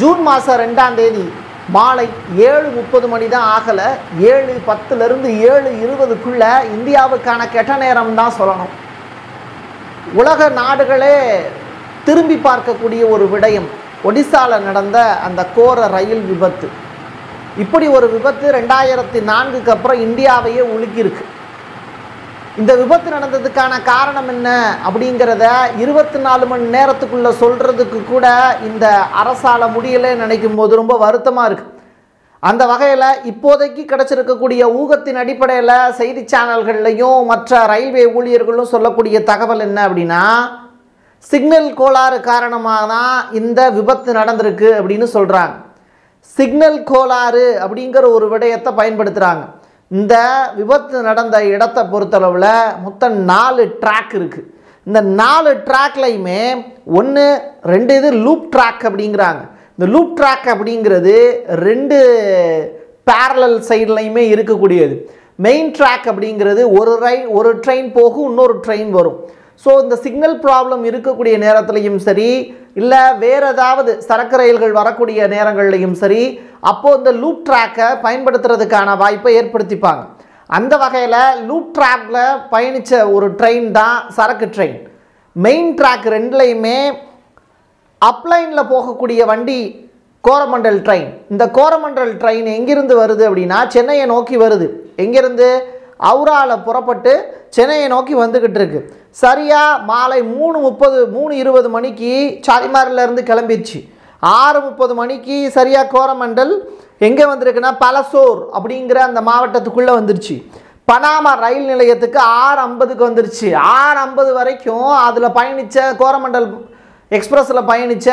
June மாதம் ரெண்டாம் தேதி மாலை ஏழு முப்பது மணி தான் ஆகலை ஏழு பத்துலேருந்து ஏழு இருபதுக்குள்ள இந்தியாவுக்கான கெட்ட நேரம் தான் சொல்லணும் உலக நாடுகளே திரும்பி பார்க்கக்கூடிய ஒரு விடயம் ஒடிசால நடந்த அந்த கோர ரயில் விபத்து இப்படி ஒரு விபத்து ரெண்டாயிரத்தி நான்குக்கு அப்புறம் இந்தியாவையே உலுக்கியிருக்கு இந்த விபத்து நடந்ததுக்கான காரணம் என்ன அப்படிங்கிறத இருபத்தி நாலு மணி நேரத்துக்குள்ள சொல்றதுக்கு கூட இந்த அரசால முடியலை நினைக்கும் போது ரொம்ப வருத்தமாக இருக்கு அந்த வகையில் இப்போதைக்கு கிடைச்சிருக்கக்கூடிய ஊகத்தின் அடிப்படையில் செய்தி சேனல்கள்லையும் மற்ற ரயில்வே ஊழியர்களும் சொல்லக்கூடிய தகவல் என்ன அப்படின்னா சிக்னல் கோளாறு காரணமாக தான் இந்த விபத்து நடந்திருக்கு அப்படின்னு சொல்கிறாங்க சிக்னல் கோளாறு அப்படிங்கிற ஒரு விடயத்தை பயன்படுத்துகிறாங்க இந்த விபத்து நடந்த இடத்தை பொறுத்தளவில் மொத்தம் நாலு ட்ராக் இருக்குது இந்த நாலு ட்ராக்லையுமே ஒன்று ரெண்டு இது லூப் ட்ராக் அப்படிங்கிறாங்க இந்த லூப் ட்ராக் அப்படிங்கிறது ரெண்டு பேரலல் சைட்லையுமே இருக்கக்கூடியது மெயின் ட்ராக் அப்படிங்கிறது ஒரு ரயில் ஒரு ட்ரெயின் போகும் இன்னொரு ட்ரெயின் வரும் ஸோ இந்த சிக்னல் ப்ராப்ளம் இருக்கக்கூடிய நேரத்துலையும் சரி இல்லை வேறு ஏதாவது சரக்கு ரயில்கள் வரக்கூடிய நேரங்கள்லையும் சரி அப்போது இந்த லூப் ட்ராக்கை பயன்படுத்துறதுக்கான வாய்ப்பை ஏற்படுத்திப்பாங்க அந்த வகையில் லூப் ட்ராக்கில் பயணித்த ஒரு ட்ரெயின் தான் சரக்கு ட்ரெயின் மெயின் ட்ராக் ரெண்டுலையுமே அப்லைனில் போகக்கூடிய வண்டி கோரமண்டல் ட்ரெயின் இந்த கோரமண்டல் ட்ரெயின் எங்கிருந்து வருது அப்படின்னா சென்னையை நோக்கி வருது எங்கிருந்து அவுராவில் புறப்பட்டு சென்னையை நோக்கி வந்துக்கிட்டு இருக்கு சரியாக மாலை மூணு முப்பது மூணு இருபது மணிக்கு சாலிமாரிலேருந்து கிளம்பிடுச்சு ஆறு முப்பது மணிக்கு சரியாக கோரமண்டல் எங்கே வந்திருக்குன்னா பலசோர் அப்படிங்கிற அந்த மாவட்டத்துக்குள்ளே வந்துருச்சு பனாமா ரயில் நிலையத்துக்கு ஆறு ஐம்பதுக்கு வந்துருச்சு ஆறு ஐம்பது வரைக்கும் அதில் பயணித்த கோரமண்டல் எக்ஸ்பிரஸில் பயணித்த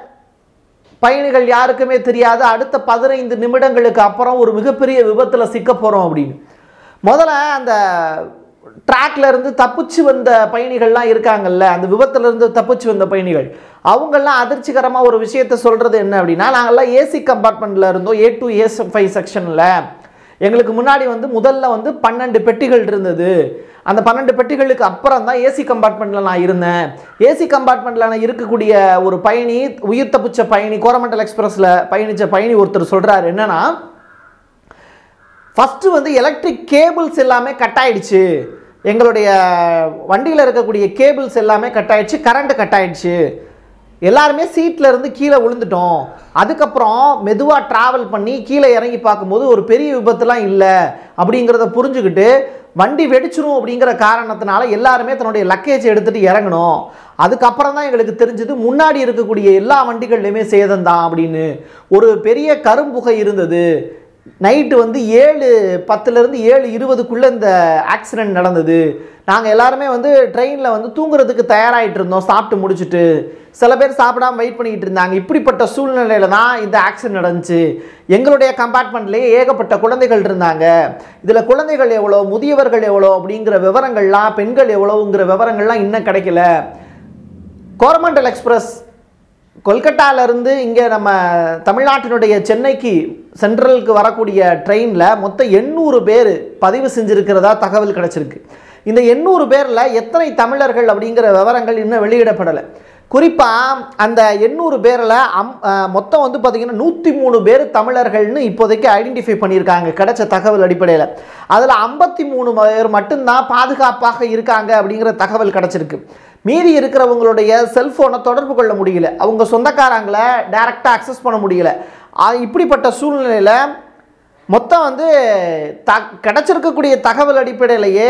பயணிகள் யாருக்குமே தெரியாது அடுத்த பதினைந்து நிமிடங்களுக்கு அப்புறம் ஒரு மிகப்பெரிய விபத்தில் சிக்க போகிறோம் அப்படின்னு முதல்ல அந்த ட்ராக்ல இருந்து தப்பிச்சு வந்த பயணிகள்லாம் இருக்காங்கல்ல அந்த விபத்துல இருந்து தப்பிச்சு வந்த பயணிகள் அவங்கெல்லாம் அதிர்ச்சிகரமாக ஒரு விஷயத்த சொல்கிறது என்ன அப்படின்னா நாங்கள்லாம் ஏசி கம்பார்ட்மெண்ட்டில் இருந்தோம் ஏ டு ஏஸ் ஃபைவ் செக்ஷனில் எங்களுக்கு முன்னாடி வந்து முதல்ல வந்து பன்னெண்டு பெட்டிகள் இருந்தது அந்த பன்னெண்டு பெட்டிகளுக்கு அப்புறம் தான் ஏசி கம்பார்ட்மெண்ட்டில் நான் இருந்தேன் ஏசி கம்பார்ட்மெண்ட்டில் நான் இருக்கக்கூடிய ஒரு பயணி உயிர் தப்பிச்ச பயணி கோரமண்டல் எக்ஸ்பிரஸில் பயணித்த பயணி ஒருத்தர் சொல்கிறார் என்னன்னா ஃபஸ்ட்டு வந்து எலக்ட்ரிக் கேபிள்ஸ் எல்லாமே கட் ஆயிடுச்சு எங்களுடைய வண்டியில் இருக்கக்கூடிய கேபிள்ஸ் எல்லாமே கட் ஆயிடுச்சு கரண்ட் கட் ஆயிடுச்சு எல்லாருமே சீட்டில் இருந்து கீழே விழுந்துட்டோம் அதுக்கப்புறம் மெதுவாக ட்ராவல் பண்ணி கீழே இறங்கி பார்க்கும்போது ஒரு பெரிய விபத்துலாம் இல்லை அப்படிங்கிறத புரிஞ்சுக்கிட்டு வண்டி வெடிச்சிரும் அப்படிங்கிற காரணத்தினால எல்லாருமே தன்னுடைய லக்கேஜ் எடுத்துகிட்டு இறங்கணும் அதுக்கப்புறம் தான் எங்களுக்கு தெரிஞ்சது முன்னாடி இருக்கக்கூடிய எல்லா வண்டிகள்லையுமே சேதம் தான் அப்படின்னு ஒரு பெரிய கரும்புகை இருந்தது நைட்டு வந்து ஏழு பத்துலேருந்து ஏழு இருபதுக்குள்ளே இந்த ஆக்சிடெண்ட் நடந்தது நாங்கள் எல்லாருமே வந்து ட்ரெயினில் வந்து தூங்குறதுக்கு தயாராகிட்டு இருந்தோம் சாப்பிட்டு முடிச்சுட்டு சில பேர் சாப்பிடாம வெயிட் பண்ணிக்கிட்டு இருந்தாங்க இப்படிப்பட்ட சூழ்நிலையில் தான் இந்த ஆக்சிடென்ட் நடந்துச்சு எங்களுடைய கம்பார்ட்மெண்ட்லேயே ஏகப்பட்ட குழந்தைகள் இருந்தாங்க இதில் குழந்தைகள் எவ்வளோ முதியவர்கள் எவ்வளோ அப்படிங்கிற விவரங்கள்லாம் பெண்கள் எவ்வளோங்கிற விவரங்கள்லாம் இன்னும் கிடைக்கல கோரமண்டல் எக்ஸ்பிரஸ் கொல்கட்டாவிலேருந்து இங்கே நம்ம தமிழ்நாட்டினுடைய சென்னைக்கு சென்ட்ரலுக்கு வரக்கூடிய ட்ரெயினில் மொத்தம் எண்ணூறு பேர் பதிவு செஞ்சுருக்கிறதா தகவல் கிடச்சிருக்கு இந்த எண்ணூறு பேரில் எத்தனை தமிழர்கள் அப்படிங்கிற விவரங்கள் இன்னும் வெளியிடப்படலை குறிப்பாக அந்த எண்ணூறு பேரில் அம் அஹ், மொத்தம் வந்து பார்த்திங்கன்னா நூற்றி மூணு பேர் தமிழர்கள்னு இப்போதைக்கு ஐடென்டிஃபை பண்ணியிருக்காங்க கிடைச்ச தகவல் அடிப்படையில் அதில் ஐம்பத்தி மூணு பேர் மட்டும்தான் பாதுகாப்பாக இருக்காங்க அப்படிங்கிற தகவல் கிடச்சிருக்கு மீதி இருக்கிறவங்களுடைய செல்ஃபோனை தொடர்பு கொள்ள முடியல அவங்க சொந்தக்காரங்களை டைரெக்டாக அக்சஸ் பண்ண முடியல ஆ- இப்படிப்பட்ட சூழ்நிலையில் மொத்தம் வந்து த கிடச்சிருக்கக்கூடிய தகவல் அடிப்படையிலேயே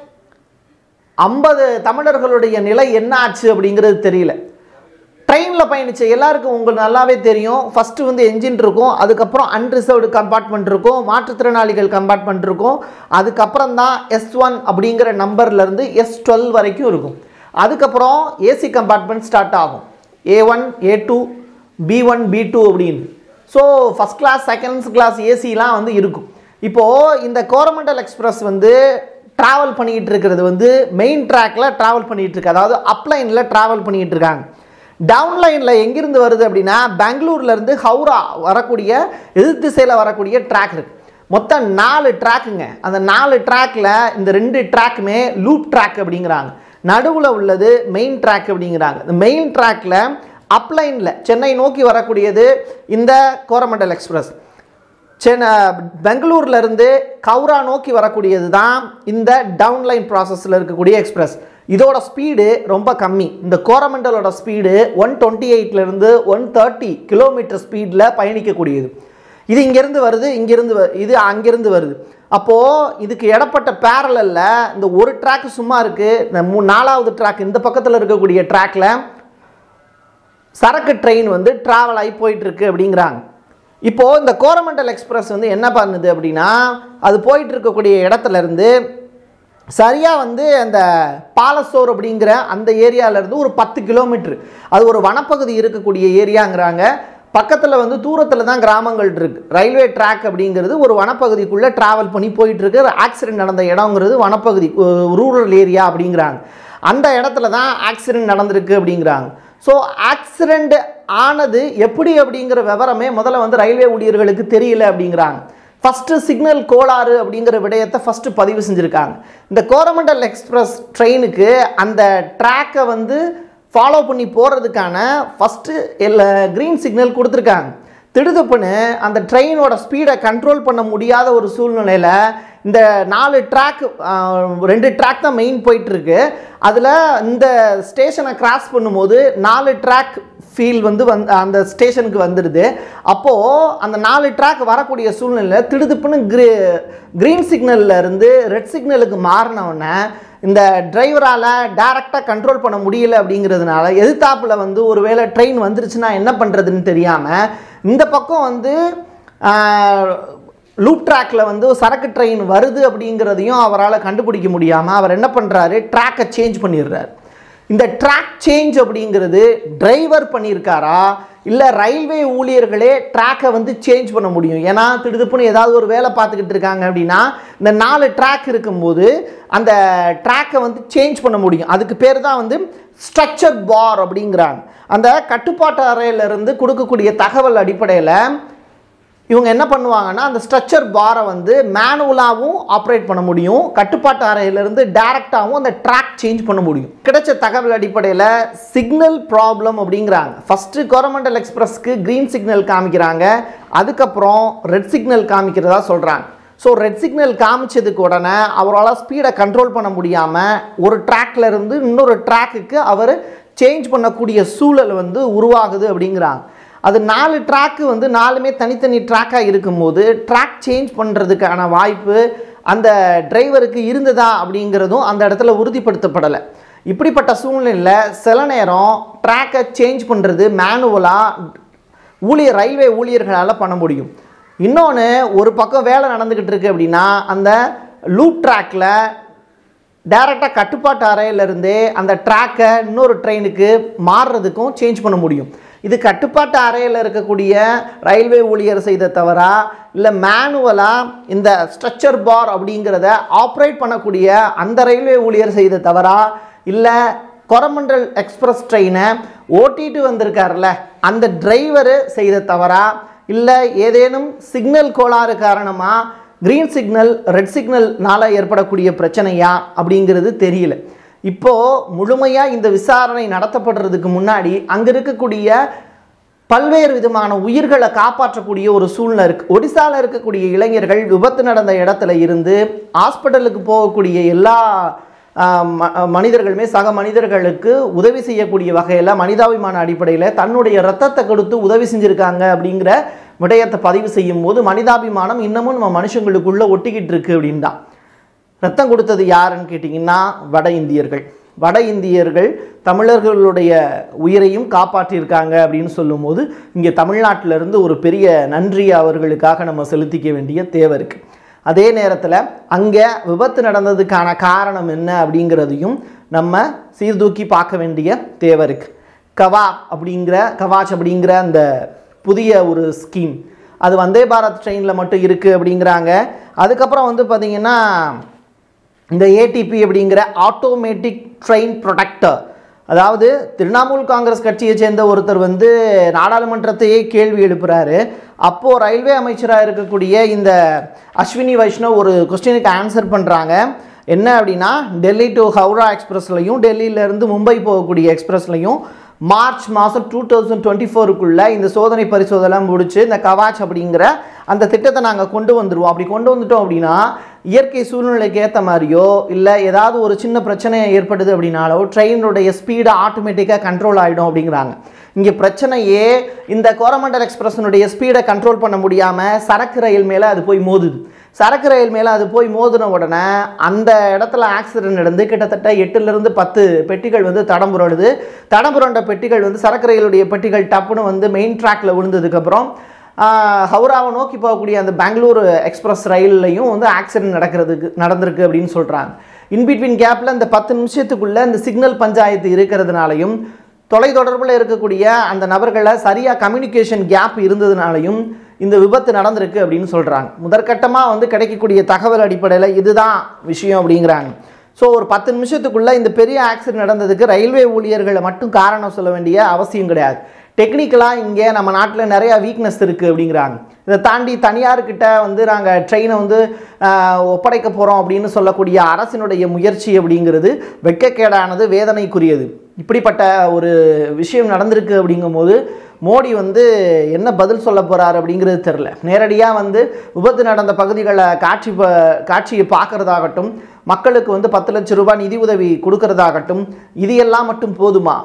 ஐம்பது தமிழர்களுடைய நிலை என்ன ஆச்சு அப்படிங்கிறது தெரியல ட்ரெயினில் பயணித்த எல்லாருக்கும் உங்களுக்கு நல்லாவே தெரியும் ஃபஸ்ட்டு வந்து என்ஜின் இருக்கும் அதுக்கப்புறம் அன்ரிசர்வ்டு கம்பார்ட்மெண்ட் இருக்கும் மாற்றுத்திறனாளிகள் கம்பார்ட்மெண்ட் இருக்கும் அதுக்கப்புறம் தான் எஸ் ஒன் அப்படிங்கிற நம்பர்லேருந்து எஸ் டுவெல் வரைக்கும் இருக்கும் அதுக்கப்புறம் ஏசி கம்பார்ட்மெண்ட் ஸ்டார்ட் ஆகும் A one A two B one B two அப்படின்னு so first class second class ஏசிலாம் வந்து இருக்கும் இப்போது இந்த கோரமண்டல் எக்ஸ்பிரஸ் வந்து ட்ராவல் பண்ணிக்கிட்டு இருக்கிறது வந்து மெயின் ட்ராக்ல ட்ராவல் பண்ணிகிட்டு இருக்கு அதாவது அப்லைனில் ட்ராவல் பண்ணிக்கிட்டு இருக்காங்க டவுன்லைனில் எங்கிருந்து வருது அப்படின்னா பெங்களூர்லேருந்து ஹவுரா வரக்கூடிய எதிர் திசையில் வரக்கூடிய ட்ராக் இருக்குது மொத்தம் நாலு ட்ராக்குங்க அந்த நாலு ட்ராக்ல இந்த ரெண்டு ட்ராக்குமே லூப் ட்ராக் அப்படிங்கிறாங்க நடுவில் உள்ளது மெயின் ட்ராக் அப்படிங்கிறாங்க இந்த மெயின் ட்ராக்ல அப்லைனில் சென்னை நோக்கி வரக்கூடியது இந்த கோரமண்டல் எக்ஸ்பிரஸ் சென்னை பெங்களூர்ல இருந்து கவுரா நோக்கி வரக்கூடியது தான் இந்த டவுன்லைன் ப்ராசஸில் இருக்கக்கூடிய எக்ஸ்பிரஸ் இதோட ஸ்பீடு ரொம்ப கம்மி இந்த கோரமண்டலோட ஸ்பீடு ஒன் டுவெண்ட்டி எயிட்லேருந்து ஒன் தேர்ட்டி கிலோமீட்டர் ஸ்பீடில் பயணிக்கக்கூடியது இது இங்கேருந்து வருது இங்கேருந்து வ- இது அங்கேருந்து வருது அப்போது இதுக்கு இடப்பட்ட பேரலில் இந்த ஒரு ட்ராக் சும்மா இருக்குது இந்த மூ நாலாவது ட்ராக் இந்த பக்கத்தில் இருக்கக்கூடிய ட்ராக்ல சரக்கு ட்ரெயின் வந்து ட்ராவல் ஆகி போயிட்டு இருக்கு அப்படிங்கிறாங்க இப்போது இந்த கோரமண்டல் எக்ஸ்பிரஸ் வந்து என்ன பண்ணுது அப்படின்னா அது போயிட்டு இருக்கக்கூடிய இடத்துல இருந்து சரியாக வந்து அந்த பாலசோர் அப்படிங்கிற அந்த ஏரியால இருந்து ஒரு பத்து கிலோமீட்டர் அது ஒரு வனப்பகுதி இருக்கக்கூடிய ஏரியாங்கிறாங்க பக்கத்தில் வந்து தூரத்தில் தான் கிராமங்கள் இருக்கு ரயில்வே ட்ராக் அப்படிங்கிறது ஒரு வனப்பகுதிக்குள்ளே ட்ராவல் பண்ணி போயிட்டு இருக்கு ஆக்சிடென்ட் நடந்த இடங்கிறது வனப்பகுதி ரூரல் ஏரியா அப்படிங்கிறாங்க அந்த இடத்துல தான் ஆக்சிடென்ட் நடந்திருக்கு அப்படிங்கிறாங்க ஸோ ஆக்சிடெண்ட் ஆனது எப்படி அப்படிங்கிற விவரமே முதல்ல வந்து ரயில்வே ஊழியர்களுக்கு தெரியல அப்படிங்கிறாங்க ஃபஸ்ட்டு சிக்னல் கோளாறு அப்படிங்கிற விடயத்தை ஃபஸ்ட்டு பதிவு செஞ்சுருக்காங்க இந்த கோரமண்டல் எக்ஸ்பிரஸ் ட்ரெயினுக்கு அந்த ட்ராக்கை வந்து ஃபாலோ பண்ணி போகிறதுக்கான ஃபஸ்ட்டு எல்லா க்ரீன் சிக்னல் கொடுத்துருக்காங்க திடுதப்புன்னு அந்த ட்ரெயினோட ஸ்பீடை கண்ட்ரோல் பண்ண முடியாத ஒரு சூழ்நிலையில் இந்த நாலு ட்ராக் ரெண்டு ட்ராக் தான் மெயின் போயிட்டுருக்கு அதில் இந்த ஸ்டேஷனை கிராஸ் பண்ணும்போது நாலு ட்ராக் ஃபீல் வந்து வந் அந்த ஸ்டேஷனுக்கு வந்துடுது அப்போது அந்த நாலு ட்ராக் வரக்கூடிய சூழ்நிலையில் திடுதுப்புன்னு க்ரீ க்ரீன் சிக்னல்ல இருந்து ரெட் சிக்னலுக்கு மாறினவுடனே இந்த டிரைவரால் டைரெக்டாக கண்ட்ரோல் பண்ண முடியல அப்படிங்கிறதுனால எதிர்த்தாப்புல வந்து ஒருவேளை ட்ரெயின் வந்துருச்சுன்னா என்ன பண்ணுறதுன்னு தெரியாமல் இந்த பக்கம் வந்து லூப் ட்ராக்ல வந்து சரக்கு ட்ரெயின் வருது அப்படிங்கிறதையும் அவரால் கண்டுபிடிக்க முடியாமல் அவர் என்ன பண்ணுறாரு ட்ராக்கை சேஞ்ச் பண்ணிடுறாரு இந்த ட்ராக் சேஞ்ச் அப்படிங்கிறது டிரைவர் பண்ணியிருக்காரா இல்லை ரயில்வே ஊழியர்களே ட்ராக்கை வந்து சேஞ்ச் பண்ண முடியும் ஏன்னா திடுதுப்புன்னு ஏதாவது ஒரு வேலை பார்த்துக்கிட்டு இருக்காங்க அப்படின்னா இந்த நாலு ட்ராக் இருக்கும்போது அந்த ட்ராக்கை வந்து சேஞ்ச் பண்ண முடியும் அதுக்கு பேர் தான் வந்து ஸ்ட்ரக்சர் பார் அப்படிங்கிறாங்க அந்த கட்டுப்பாட்டு அறையிலிருந்து கொடுக்கக்கூடிய தகவல் அடிப்படையில் இவங்க என்ன பண்ணுவாங்கன்னா அந்த ஸ்ட்ரக்சர் பாரை வந்து மேனுவலாகவும் ஆப்ரேட் பண்ண முடியும் கட்டுப்பாட்டு அறையிலிருந்து டைரெக்டாகவும் அந்த ட்ராக் சேஞ்ச் பண்ண முடியும் கிடைச்ச தகவல் அடிப்படையில் சிக்னல் ப்ராப்ளம் அப்படிங்கிறாங்க ஃபஸ்ட்டு கோரமண்டல் எக்ஸ்பிரஸ்க்கு க்ரீன் சிக்னல் காமிக்கிறாங்க அதுக்கப்புறம் ரெட் சிக்னல் காமிக்கிறதா சொல்கிறாங்க ஸோ ரெட் சிக்னல் காமிச்சதுக்கு உடனே அவரால் ஸ்பீடை கண்ட்ரோல் பண்ண முடியாமல் ஒரு ட்ராக்ல இருந்து இன்னொரு ட்ராக்குக்கு அவர் சேஞ்ச் பண்ணக்கூடிய சூழல் வந்து உருவாகுது அப்படிங்கிறாங்க அது நாலு ட்ராக்கு வந்து நாலுமே தனித்தனி ட்ராக்காக இருக்கும்போது ட்ராக் சேஞ்ச் பண்ணுறதுக்கான வாய்ப்பு அந்த டிரைவருக்கு இருந்ததா அப்படிங்கிறதும் அந்த இடத்துல உறுதிப்படுத்தப்படலை இப்படிப்பட்ட சூழ்நிலையில் சில நேரம் ட்ராக்கை சேஞ்ச் பண்ணுறது மேனுவலாக ஊழியர் ரயில்வே ஊழியர்களால் பண்ண முடியும் இன்னொன்று ஒரு பக்கம் வேலை நடந்துக்கிட்டு இருக்கு அப்படின்னா அந்த லூப் ட்ராக்கில் டைரெக்டாக கட்டுப்பாட்டு அறையிலிருந்தே அந்த ட்ராக்கை இன்னொரு ட்ரெயினுக்கு மாறுறதுக்கும் சேஞ்ச் பண்ண முடியும் இது கட்டுப்பாட்டு அறையில் இருக்கக்கூடிய ரயில்வே ஊழியர் செய்த தவறா இல்லை மேனுவலாக இந்த ஸ்ட்ரக்சர் பார் அப்படிங்கிறத ஆப்ரேட் பண்ணக்கூடிய அந்த ரயில்வே ஊழியர் செய்த தவறா இல்லை கொரமண்டல் எக்ஸ்பிரஸ் ட்ரெயினை ஓட்டிட்டு வந்திருக்காருல்ல அந்த டிரைவரு செய்த தவறா இல்லை ஏதேனும் சிக்னல் கோளாறு காரணமாக க்ரீன் சிக்னல் ரெட் சிக்னல்னால ஏற்படக்கூடிய பிரச்சனையா அப்படிங்கிறது தெரியல இப்போது முழுமையாக இந்த விசாரணை நடத்தப்படுறதுக்கு முன்னாடி அங்கே இருக்கக்கூடிய பல்வேறு விதமான உயிர்களை காப்பாற்றக்கூடிய ஒரு சூழ்நிலை இருக்குது ஒடிசாவில் இருக்கக்கூடிய இளைஞர்கள் விபத்து நடந்த இடத்துல இருந்து ஹாஸ்பிட்டலுக்கு போகக்கூடிய எல்லா ஆஹ், ம- மனிதர்களுமே சக மனிதர்களுக்கு உதவி செய்யக்கூடிய வகையில் மனிதாபிமான அடிப்படையில் தன்னுடைய ரத்தத்தை கொடுத்து உதவி செஞ்சுருக்காங்க அப்படிங்கிற விடயத்தை பதிவு செய்யும் போது மனிதாபிமானம் இன்னமும் நம்ம மனுஷங்களுக்குள்ளே ஒட்டிக்கிட்டு இருக்கு அப்படின்னு தான் ரத்தம் கொடுத்தது யாருன்னு கேட்டிங்கன்னா வட இந்தியர்கள் வட இந்தியர்கள் தமிழர்களுடைய உயிரையும் காப்பாற்றியிருக்காங்க அப்படின்னு சொல்லும்போது இங்கே தமிழ்நாட்டிலிருந்து ஒரு பெரிய நன்றி அவர்களுக்காக நம்ம செலுத்திக்க வேண்டிய தேவை இருக்குது அதே நேரத்தில் அங்கே விபத்து நடந்ததுக்கான காரணம் என்ன அப்படிங்கிறதையும் நம்ம சீர்தூக்கி பார்க்க வேண்டிய தேவை இருக்குது கவா அப்படிங்கிற கவாச் அப்படிங்கிற அந்த புதிய ஒரு ஸ்கீம் அது வந்தே பாரத் ட்ரெயினில் மட்டும் இருக்குது அப்படிங்கிறாங்க அதுக்கப்புறம் வந்து பார்த்திங்கன்னா இந்த ஏடிபி அப்படிங்கிற ஆட்டோமேட்டிக் ட்ரெயின் ப்ரொடக்டர் அதாவது திரிணாமுல் காங்கிரஸ் கட்சியை சேர்ந்த ஒருத்தர் வந்து நாடாளுமன்றத்தையே கேள்வி எழுப்புறாரு அப்போது ரயில்வே அமைச்சராக இருக்கக்கூடிய இந்த அஸ்வினி வைஷ்ணவ் ஒரு கொஸ்டினுக்கு ஆன்சர் பண்ணுறாங்க என்ன அப்படின்னா டெல்லி டு ஹவுரா எக்ஸ்பிரஸ்லையும் டெல்லியிலேருந்து மும்பை போகக்கூடிய எக்ஸ்பிரஸ்லையும் மார்ச் மாதம் டூ தௌசண்ட் டுவெண்ட்டி ஃபோருக்குள்ளே இந்த சோதனை பரிசோதனை முடிச்சு இந்த கவாச் அப்படிங்கிற அந்த திட்டத்தை நாங்கள் கொண்டு வந்துடுவோம் அப்படி கொண்டு வந்துட்டோம் அப்படின்னா இயற்கை சூழ்நிலைக்கு ஏற்ற மாதிரியோ இல்லை ஏதாவது ஒரு சின்ன பிரச்சனை ஏற்படுது அப்படின்னாலோ ட்ரெயினுடைய ஸ்பீடு ஆட்டோமேட்டிக்காக கண்ட்ரோல் ஆகிடும் அப்படிங்கிறாங்க இங்கே பிரச்சனையே இந்த கோரமண்டல் எக்ஸ்பிரஸனுடைய ஸ்பீடை கண்ட்ரோல் பண்ண முடியாமல் சரக்கு ரயில் மேலே அது போய் மோதுது சரக்கு ரயில் மேலே அது போய் மோதின உடனே அந்த இடத்துல ஆக்சிடென்ட் நடந்து கிட்டத்தட்ட எட்டுலேருந்து பத்து பெட்டிகள் வந்து தடம் புரடுது தடம் புரண்ட பெட்டிகள் வந்து சரக்கு ரயிலுடைய பெட்டிகள் டப்புன்னு வந்து மெயின் ட்ராக்ல விழுந்ததுக்கப்புறம் ஆஹ், ஹவுராவை நோக்கி போகக்கூடிய அந்த பெங்களூரு எக்ஸ்பிரஸ் ரயில்லையும் வந்து ஆக்சிடென்ட் நடக்கிறதுக்கு நடந்திருக்கு அப்படின்னு சொல்கிறாங்க இன்பிட்வீன் கேப்பில் இந்த பத்து நிமிஷத்துக்குள்ளே இந்த சிக்னல் பஞ்சாயத்து இருக்கிறதுனாலையும் தொலைத்தொடர்பில் இருக்கக்கூடிய அந்த நபர்களை சரியாக கம்யூனிகேஷன் கேப் இருந்ததுனாலையும் இந்த விபத்து நடந்திருக்கு அப்படின்னு சொல்கிறாங்க முதற்கட்டமாக வந்து கிடைக்கக்கூடிய தகவல் அடிப்படையில் இதுதான் விஷயம் அப்படிங்கிறாங்க ஸோ ஒரு பத்து நிமிஷத்துக்குள்ளே இந்த பெரிய ஆக்சிடென்ட் நடந்ததுக்கு ரயில்வே ஊழியர்களை மட்டும் காரணம் சொல்ல வேண்டிய அவசியம் கிடையாது டெக்னிக்கலாக இங்கே நம்ம நாட்டில் நிறையா வீக்னஸ் இருக்குது அப்படிங்கிறாங்க இதை தாண்டி தனியார்கிட்ட வந்து நாங்கள் ட்ரெயினை வந்து ஆஹ், ஒப்படைக்க போகிறோம் அப்படின்னு சொல்லக்கூடிய அரசினுடைய முயற்சி அப்படிங்கிறது வெட்கக்கேடானது வேதனைக்குரியது இப்படிப்பட்ட ஒரு விஷயம் நடந்திருக்கு அப்படிங்கும்போது மோடி வந்து என்ன பதில் சொல்ல போகிறார் அப்படிங்கிறது தெரில நேரடியாக வந்து விபத்து நடந்த பகுதிகளை காட்சி ப காட்சியை பார்க்குறதாகட்டும் மக்களுக்கு வந்து பத்து லட்சம் ரூபாய் நிதி உதவி கொடுக்கறதாகட்டும் இது எல்லாம் மட்டும் போதுமா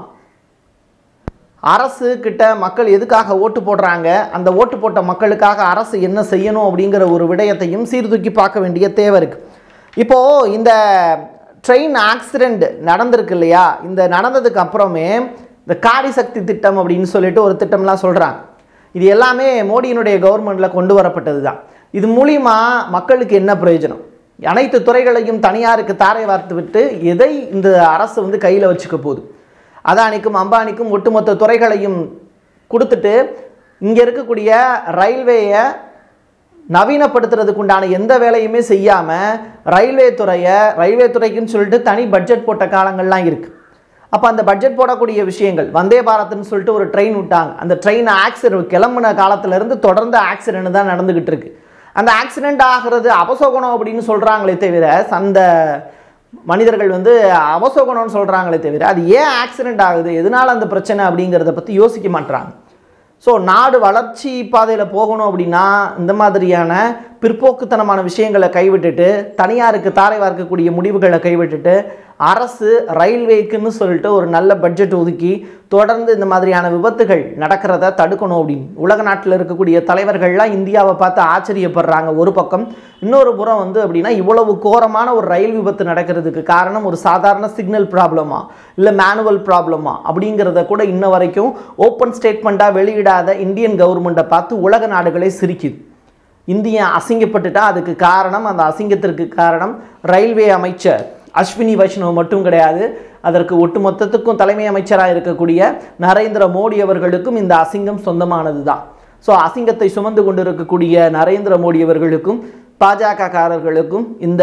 அரசு கிட்ட மக்கள் எதுக்காக ஓட்டு போடுறாங்க அந்த ஓட்டு போட்ட மக்களுக்காக அரசு என்ன செய்யணும் அப்படிங்கிற ஒரு விடயத்தையும் சீர்தூக்கி பார்க்க வேண்டிய தேவை இருக்கு இப்போ இந்த ட்ரெயின் ஆக்சிடெண்ட் நடந்திருக்கு இல்லையா இந்த நடந்ததுக்கு அப்புறமே இந்த காடி சக்தி திட்டம் அப்படின்னு சொல்லிட்டு ஒரு திட்டம்லாம் சொல்கிறாங்க இது எல்லாமே மோடியினுடைய கவர்மெண்ட்டில் கொண்டு வரப்பட்டது தான் இது மூலிமா மக்களுக்கு என்ன பிரயோஜனம் அனைத்து துறைகளையும் தனியாருக்கு தாரை வார்த்து விட்டு எதை இந்த அரசு வந்து கையில் வச்சுக்க போகுது அதானிக்கும் அம்பானிக்கும் ஒட்டுமொத்த துறைகளையும் கொடுத்துட்டு இங்கே இருக்கக்கூடிய ரயில்வேயை நவீனப்படுத்துறதுக்கு உண்டான எந்த வேலையுமே செய்யாமல் ரயில்வே துறையை ரயில்வே துறைக்குன்னு சொல்லிட்டு தனி பட்ஜெட் போட்ட காலங்கள்லாம் இருக்குது அப்போ அந்த பட்ஜெட் போடக்கூடிய விஷயங்கள் வந்தே பாரத்னு சொல்லிட்டு ஒரு ட்ரெயின் விட்டாங்க அந்த ட்ரெயின் ஆக்சிடென்ட் கிளம்புன காலத்திலேருந்து தொடர்ந்து ஆக்சிடென்ட் தான் நடந்துக்கிட்டு இருக்கு அந்த ஆக்சிடென்ட் ஆகிறது அபசோகனம் அப்படின்னு சொல்கிறாங்களே தவிர அந்த மனிதர்கள் வந்து அவசோகணும்னு சொல்கிறாங்களே தவிர அது ஏன் ஆக்சிடென்ட் ஆகுது எதனால அந்த பிரச்சனை அப்படிங்கிறத பற்றி யோசிக்க மாட்றாங்க ஸோ நாடு வளர்ச்சி பாதையில் போகணும் அப்படின்னா இந்த மாதிரியான பிற்போக்குத்தனமான விஷயங்களை கைவிட்டுட்டு தனியாருக்கு தாரை வார்க்கக்கூடிய முடிவுகளை கைவிட்டுட்டு அரசு ரயில்வேக்குன்னு சொல்லிட்டு ஒரு நல்ல பட்ஜெட் ஒதுக்கி தொடர்ந்து இந்த மாதிரியான விபத்துகள் நடக்கிறத தடுக்கணும் அப்படின்னு உலக நாட்டில் இருக்கக்கூடிய தலைவர்கள்லாம் இந்தியாவை பார்த்து ஆச்சரியப்படுறாங்க ஒரு பக்கம் இன்னொரு புறம் வந்து அப்படின்னா இவ்வளவு கோரமான ஒரு ரயில் விபத்து நடக்கிறதுக்கு காரணம் ஒரு சாதாரண சிக்னல் ப்ராப்ளமா இல்லை மேனுவல் ப்ராப்ளமா அப்படிங்கிறத கூட இன்ன வரைக்கும் ஓப்பன் ஸ்டேட்மெண்ட்டாக வெளியிடாத இந்தியன் கவர்மெண்ட்டை பார்த்து உலக நாடுகளே சிரிக்குது இந்தியா அசிங்கப்பட்டுட்டா அதுக்கு காரணம் அந்த அசிங்கத்திற்கு காரணம் ரயில்வே அமைச்சர் அஸ்வினி வைஷ்ணவ் மட்டும் கிடையாது அதற்கு ஒட்டுமொத்தத்துக்கும் தலைமை அமைச்சராக இருக்கக்கூடிய நரேந்திர மோடி அவர்களுக்கும் இந்த அசிங்கம் சொந்தமானது தான் ஸோ அசிங்கத்தை சுமந்து கொண்டிருக்கக்கூடிய நரேந்திர மோடி அவர்களுக்கும் பாஜக காரர்களுக்கும் இந்த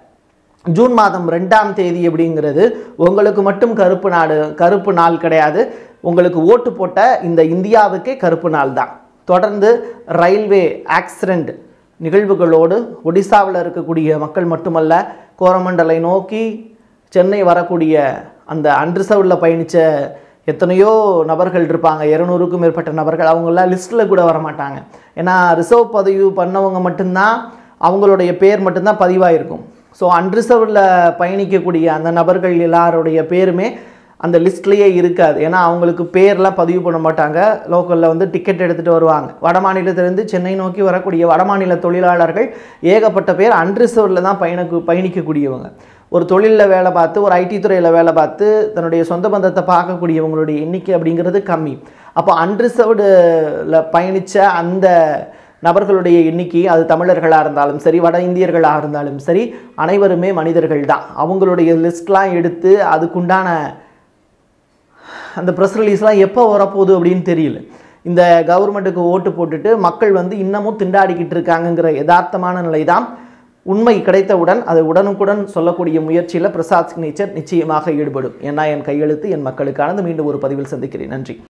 ஜூன் மாதம் ரெண்டாம் தேதி அப்படிங்கிறது உங்களுக்கு மட்டும் கருப்பு நாடு கருப்பு நாள் கிடையாது உங்களுக்கு ஓட்டு போட்ட இந்த இந்தியாவுக்கே கருப்பு நாள் தான் தொடர்ந்து ரயில்வே ஆக்சிடெண்ட் நிகழ்வுகளோடு ஒடிசாவில் இருக்கக்கூடிய மக்கள் மட்டுமல்ல கோரமண்டலை நோக்கி சென்னை வரக்கூடிய அந்த அன்ரிசர்வ்டில் பயணித்த எத்தனையோ நபர்கள் இருப்பாங்க இரநூறுக்கும் மேற்பட்ட நபர்கள் அவங்களாம் லிஸ்ட்டில் கூட வர மாட்டாங்க ஏன்னா ரிசர்வ் பதிவு பண்ணவங்க மட்டும்தான் அவங்களுடைய பேர் மட்டும்தான் பதிவாயிருக்கும் ஸோ அன்ரிசர்வ்டில் பயணிக்கக்கூடிய அந்த நபர்கள் எல்லாருடைய பேருமே அந்த லிஸ்ட்லேயே இருக்காது ஏன்னா அவங்களுக்கு பேர்லாம் பதிவு பண்ண மாட்டாங்க லோக்கலில் வந்து டிக்கெட் எடுத்துகிட்டு வருவாங்க வட மாநிலத்திலேருந்து சென்னை நோக்கி வரக்கூடிய வடமாநில தொழிலாளர்கள் ஏகப்பட்ட பேர் அன்ரிசர்வ்டில் தான் பயணிக்கு பயணிக்கக்கூடியவங்க ஒரு தொழிலில் வேலை பார்த்து ஒரு ஐடி துறையில் வேலை பார்த்து தன்னுடைய சொந்த பந்தத்தை பார்க்கக்கூடியவங்களுடைய எண்ணிக்கை அப்படிங்கிறது கம்மி அப்போ அன்ரிசர்வ்டில் பயணித்த அந்த நபர்களுடைய எண்ணிக்கை அது தமிழர்களாக இருந்தாலும் சரி வட இந்தியர்களாக இருந்தாலும் சரி அனைவருமே மனிதர்கள் தான் அவங்களுடைய லிஸ்ட்லாம் எடுத்து அதுக்குண்டான அந்த ப்ரெஸ் ரிலீஸ்லாம் எப்போ வரப்போகுது அப்படின்னு தெரியல இந்த கவர்மெண்ட்டுக்கு ஓட்டு போட்டுட்டு மக்கள் வந்து இன்னமும் திண்டாடிக்கிட்டு இருக்காங்கங்கிற யதார்த்தமான நிலை தான் உண்மை கிடைத்தவுடன் அதை உடனுக்குடன் சொல்லக்கூடிய முயற்சியில் பிரசாத் சிக்னேச்சர் நிச்சயமாக ஈடுபடும் ஏன்னா என் கையெழுத்து என் மக்களுக்கானது மீண்டும் ஒரு பதிவில் சந்திக்கிறேன் நன்றி